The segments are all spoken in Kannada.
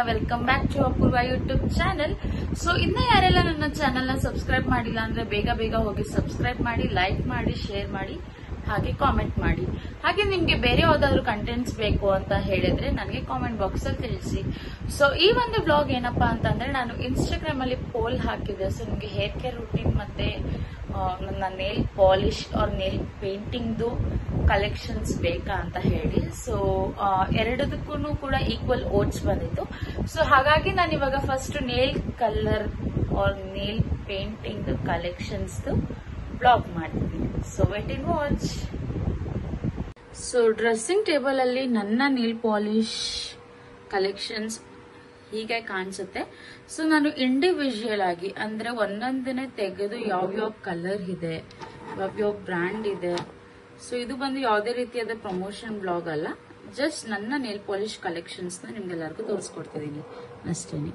Welcome back to Apoorva YouTube channel so ಇನ್ನ ಯಾರೆಲ್ಲ ನನ್ನ ಚಾನೆಲ್ ನ ಸಬ್ಸ್ಕ್ರೈಬ್ ಮಾಡಿಲ್ಲ ಅಂದ್ರೆ ಬೇಗ ಬೇಗ ಹೋಗಿ ಸಬ್ಸ್ಕ್ರೈಬ್ ಮಾಡಿ ಲೈಕ್ ಮಾಡಿ ಶೇರ್ ಮಾಡಿ ಹಾಗೆ ಕಾಮೆಂಟ್ ಮಾಡಿ ಹಾಗೆ ನಿಮ್ಗೆ ಬೇರೆ ಯಾವ್ದಾದ್ರು ಕಂಟೆಂಟ್ಸ್ ಬೇಕು ಅಂತ ಹೇಳಿದ್ರೆ ನನಗೆ ಕಾಮೆಂಟ್ ಬಾಕ್ಸ್ ಅಲ್ಲಿ ತಿಳಿಸಿ ಸೊ ಈ ಒಂದು ಬ್ಲಾಗ್ ಏನಪ್ಪಾ ಅಂತಂದ್ರೆ ನಾನು ಇನ್ಸ್ಟಾಗ್ರಾಮ್ ಅಲ್ಲಿ ಪೋಲ್ ಹಾಕಿದೆ ಸೊ ನಿಮ್ಗೆ ಹೇರ್ ಕೇರ್ ರೂಟೀನ್ ಮತ್ತೆ ಆ, ನನ್ನ ನೇಲ್ ಪಾಲಿಶ್ ಆರ್ ನೇಲ್ ಪೇಂಟಿಂಗ್ದು ಕಲೆಕ್ಷನ್ಸ್ ಬೇಕಾ ಅಂತ ಹೇಳಿ ಸೊ ಎರಡದಕ್ಕೂ ಕೂಡ ಈಕ್ವಲ್ ಓಟ್ಸ್ ಬಂದಿತ್ತು ಸೊ ಹಾಗಾಗಿ ನಾನು ಇವಾಗ first nail colour or nail painting collections blog ಮಾಡ್ತೀನಿ so wait and watch so dressing table ಅಲ್ಲಿ ನನ್ನ ನೇಲ್ ಪಾಲಿಶ್ ಕಲೆಕ್ಷನ್ಸ್ ಹೀಗೆ ಕಾಣಿಸುತ್ತೆ ಸೊ ನಾನು ಇಂಡಿವಿಜುವಲ್ ಆಗಿ ಅಂದ್ರೆ ಒಂದೊಂದನೇ ತೆಗೆದು ಯಾವ್ಯಾವ ಕಲರ್ ಇದೆ ಯಾವ್ಯಾವ ಬ್ರ್ಯಾಂಡ್ ಇದೆ ಸೊ ಇದು ಬಂದು ಯಾವುದೇ ರೀತಿಯಾದ ಪ್ರಮೋಷನ್ ಬ್ಲಾಗ್ ಅಲ್ಲ ಜಸ್ಟ್ ನನ್ನ ನೇಲ್ ಪಾಲಿಶ್ ಕಲೆಕ್ಷನ್ಸ್ ನ ನಿಮ್ಗೆಲ್ಲರಿಗೂ ತೋರಿಸ್ಕೊಡ್ತಿದ್ದೀನಿ ಅಷ್ಟೇನೆ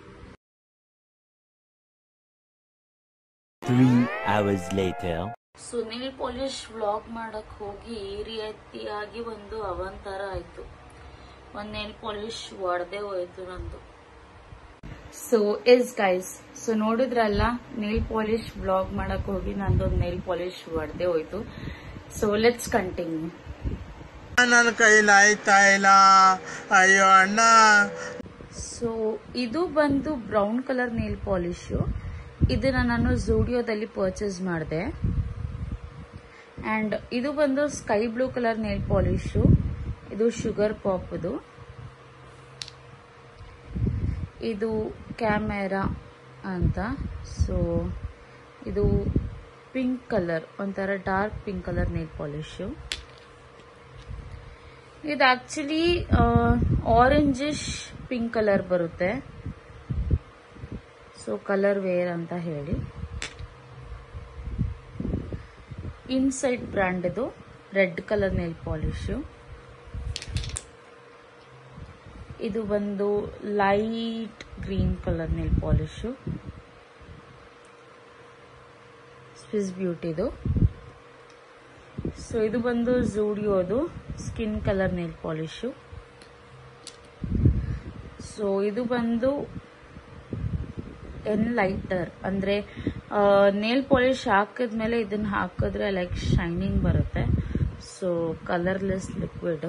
Three hours later. So nail polish vlog ಮಾಡಕ್ ಹೋಗಿ ಈ ರೀತಿಯಾಗಿ ಒಂದು ಅವಂತರ ಆಯ್ತು ಒಂದ್ ನೇಲ್ ಪಾಲಿಶ್ ಒಡೆದೇ ಹೋಯ್ತು ನಂದು ಸೊ ಎಸ್ ಗೈಸ್ ಸೊ ನೋಡಿದ್ರಲ್ಲ ನೇಲ್ ಪಾಲಿಶ್ ವ್ಲಾಗ್ ಮಾಡಕ್ ಹೋಗಿ ನಂದೊಂದು ನೇಲ್ ಪಾಲಿಶ್ ಒಡೆದೇ ಹೋಯ್ತು ಸೊ ಲೆಟ್ಸ್ ಕಂಟಿನ್ಯೂ ನನ್ನ ಕೈಲಾಯ್ತಾ ಇಲ್ಲ ಅಯ್ಯೋ ಅಣ್ಣ ಸೊ ಇದು ಬಂದು ಬ್ರೌನ್ ಕಲರ್ ನೇಲ್ ಪಾಲಿಶು ಇದನ್ನ ನಾನು ಝೂಡಿಯೋದಲ್ಲಿ ಪರ್ಚೇಸ್ ಮಾಡಿದೆ ಅಂಡ್ ಇದು ಬಂದು sky blue colour nail polish ಇದು ಶುಗರ್ ಪಾಪ್ದು ಇದು ಕ್ಯಾಮೆರಾ ಅಂತ ಸೊ ಇದು ಪಿಂಕ್ ಕಲರ್ ಒಂಥರ dark pink colour nail polish ಇದು ಆಕ್ಚುಲಿ ಆರೆಂಜಿಶ್ ಪಿಂಕ್ ಕಲರ್ ಬರುತ್ತೆ ಸೊ ಕಲರ್ ವೇರ್ ಅಂತ ಹೇಳಿ ಇನ್ಸೈಡ್ ಬ್ರ್ಯಾಂಡ್ ಇದು ರೆಡ್ ಕಲರ್ ನೇಲ್ ಪಾಲಿಶು ಇದು ಬಂದು light green colour nail polish Swiss ಬ್ಯೂಟಿದು ಸೊ ಇದು ಬಂದು ಝೂಡಿಯೋದು skin colour nail polish so ಇದು ಬಂದು ಎನ್ ಲೈಟರ್ ಅಂದ್ರೆ ನೇಲ್ ಪಾಲಿಶ್ ಹಾಕಿದ್ಮೇಲೆ ಇದನ್ನ ಹಾಕಿದ್ರೆ ಲೈಕ್ ಶೈನಿಂಗ್ ಬರುತ್ತೆ ಸೊ ಕಲರ್ಲೆಸ್ ಲಿಕ್ವಿಡ್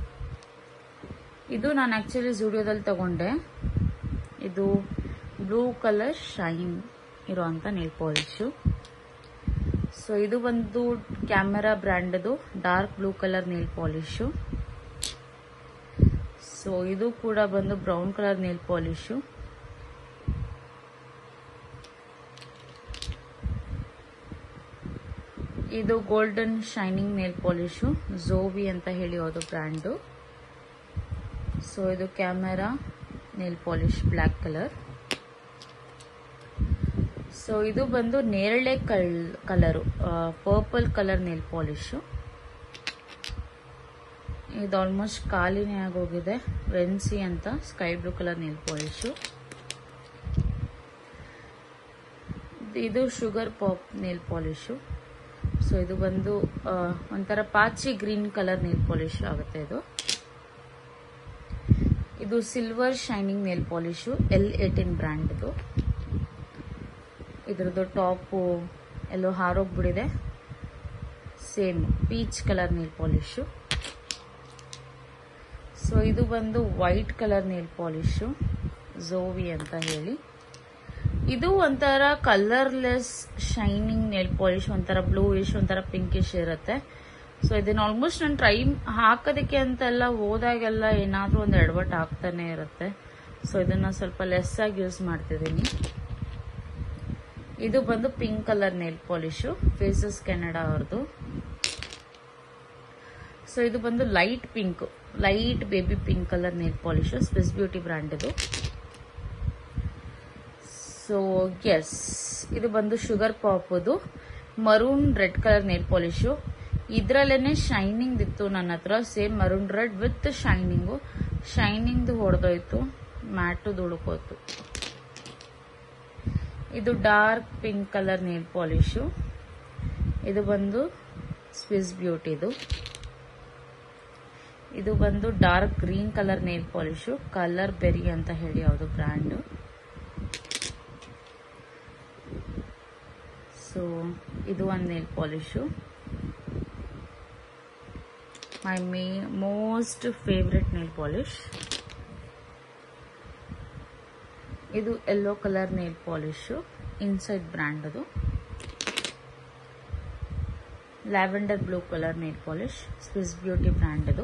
ಇದು ನಾನು ಆಕ್ಚುಲಿ ಝೂಡಿಯೋದಲ್ಲಿ ತಗೊಂಡೆ ಇದು ಬ್ಲೂ ಕಲರ್ ಶೈನ್ ಇರುವಂತ ನೇಲ್ ಪಾಲಿಶು ಸೊ ಇದು ಒಂದು ಕ್ಯಾಮೆರಾ ಬ್ರ್ಯಾಂಡ್ದು dark blue colour nail polish so ಇದು ಕೂಡ ಬಂದು ಬ್ರೌನ್ ಕಲರ್ ನೇಲ್ ಪಾಲಿಶು ಇದು ಗೋಲ್ಡನ್ ಶೈನಿಂಗ್ ನೇಲ್ ಪಾಲಿಶು ಝೋವಿ ಅಂತ ಹೇಳಿ ಯಾವುದು ಬ್ರ್ಯಾಂಡು ಸೊ ಇದು camera nail polish black colour so ಇದು ಬಂದು ನೇರಳೆ ಕಲ್ colour purple colour nail polish ಇದು ಆಲ್ಮೋಸ್ಟ್ ಖಾಲಿನೇ ಆಗೋಗಿದೆ ವೆನ್ಸಿ ಅಂತ sky blue colour nail polish ಇದು sugar pop nail polish so ಇದು ಬಂದು ಆ, ಒಂಥರ ಪಾಚಿ ಗ್ರೀನ್ ಕಲರ್ ನೇಲ್ ಪಾಲಿಶ್ ಆಗುತ್ತೆ ಇದು ಇದು silver shining nail polish L eighteen ಬ್ರ್ಯಾಂಡ್ದು ಇದ್ರದ್ದು ಟಾಪು ಎಲ್ಲೋ ಹಾರೋಗ್ಬಿಟ್ಟಿದೆ same peach colour nail polish so ಇದು ಬಂದು ವೈಟ್ ಕಲರ್ ನೇಲ್ ಪಾಲಿಶು ಝೋವಿ ಅಂತ ಹೇಳಿ ಇದು ಒಂಥರ ಕಲರ್ಲೆಸ್ ಶೈನಿಂಗ್ ನೇಲ್ ಪಾಲಿಶ್ ಒಂಥರ ಬ್ಲೂಯಿಶ್ ಒಂಥರ ಪಿಂಕಿಶ್ ಇರುತ್ತೆ ಸೊ ಇದನ್ನ ಆಲ್ಮೋಸ್ಟ್ ನಾನು ಟ್ರೈ ಹಾಕೋದಕ್ಕೆ ಅಂತೆಲ್ಲ ಹೋದಾಗೆಲ್ಲ ಏನಾದ್ರೂ ಒಂದು ಎಡವಟ್ಟು ಆಗ್ತಾನೆ ಇರುತ್ತೆ ಸೊ ಇದನ್ನ ಸ್ವಲ್ಪ ಲೆಸ್ ಆಗಿ ಯೂಸ್ ಮಾಡ್ತಿದ್ದೀನಿ ಇದು ಬಂದು pink colour nail polish faces Canada ಅವ್ರದ್ದು ಸೊ ಇದು ಬಂದು light pink light baby pink colour nail polish Swiss beauty brand ಇದು ಸೊ ಎಸ್ ಇದು ಬಂದು ಶುಗರ್ ಪಾಪದು maroon red colour nail polish ಇದ್ರಲ್ಲೇನೆ ಶೈನಿಂಗ್ ಇತ್ತು ನನ್ನ ಹತ್ರ same maroon red with shining shining ಹೊಡೆದೋಯ್ತು ಮ್ಯಾಟು ದುಡುಕೋತು ಇದು dark pink colour nail polish ಇದು ಬಂದು ಸ್ವಿಸ್ ಬ್ಯೂಟಿದು ಇದು ಬಂದು dark green colour nail polish colour berry ಅಂತ ಹೇಳಿ ಯಾವುದು ಬ್ರ್ಯಾಂಡು ಸೊ ಇದು ಒಂದು ನೇಲ್ ಪಾಲಿಶು ಮೈ ಮೇ ಮೋಸ್ಟ್ ಫೇವ್ರೆಟ್ ನೇಲ್ ಪಾಲಿಶ್ ಇದು yellow colour nail polish inside brand ಅದು lavender blue colour nail polish Swiss beauty brand ಅದು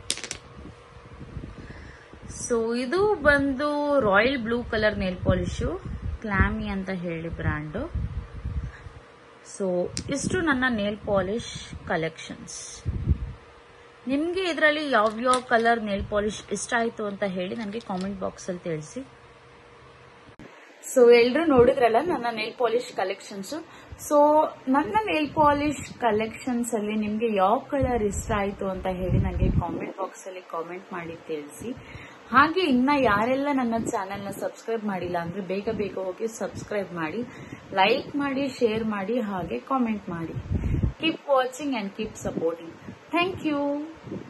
ಸೊ ಇದು ಬಂದು royal blue colour nail polish ಕ್ಲಾಮಿ ಅಂತ ಹೇಳಿ ಬ್ರ್ಯಾಂಡು ಸೊ ಇಷ್ಟು ನನ್ನ ನೇಲ್ ಪಾಲಿಶ್ ಕಲೆಕ್ಷನ್ಸ್ ನಿಮಗೆ ಇದರಲ್ಲಿ ಯಾವ್ಯಾವ ಕಲರ್ ನೇಲ್ ಪಾಲಿಶ್ ಇಷ್ಟ ಆಯಿತು ಅಂತ ಹೇಳಿ ನನಗೆ ಕಾಮೆಂಟ್ ಬಾಕ್ಸಲ್ಲಿ ತಿಳಿಸಿ ಸೊ ಎಲ್ರು ನೋಡಿದ್ರಲ್ಲ ನನ್ನ ನೇಲ್ ಪಾಲಿಶ್ ಕಲೆಕ್ಷನ್ಸ್ ಸೊ ನನ್ನ ನೇಲ್ ಪಾಲಿಶ್ ಕಲೆಕ್ಷನ್ಸ್ ಅಲ್ಲಿ ನಿಮ್ಗೆ ಯಾವ ಕಲರ್ ಇಷ್ಟ ಆಯ್ತು ಅಂತ ಹೇಳಿ ನನಗೆ ಕಾಮೆಂಟ್ ಬಾಕ್ಸ್ ಅಲ್ಲಿ ಕಾಮೆಂಟ್ ಮಾಡಿ ತಿಳಿಸಿ ಹಾಗೆ ಇನ್ನ ಯಾರೆಲ್ಲ ನನ್ನ ಚಾನೆಲ್ ನ ಸಬ್ಸ್ಕ್ರೈಬ್ ಮಾಡಿಲ್ಲ ಅಂದ್ರೆ ಬೇಗ ಬೇಗ ಹೋಗಿ ಸಬ್ಸ್ಕ್ರೈಬ್ ಮಾಡಿ ಲೈಕ್ ಮಾಡಿ ಶೇರ್ ಮಾಡಿ ಹಾಗೆ ಕಾಮೆಂಟ್ ಮಾಡಿ keep watching and keep supporting thank you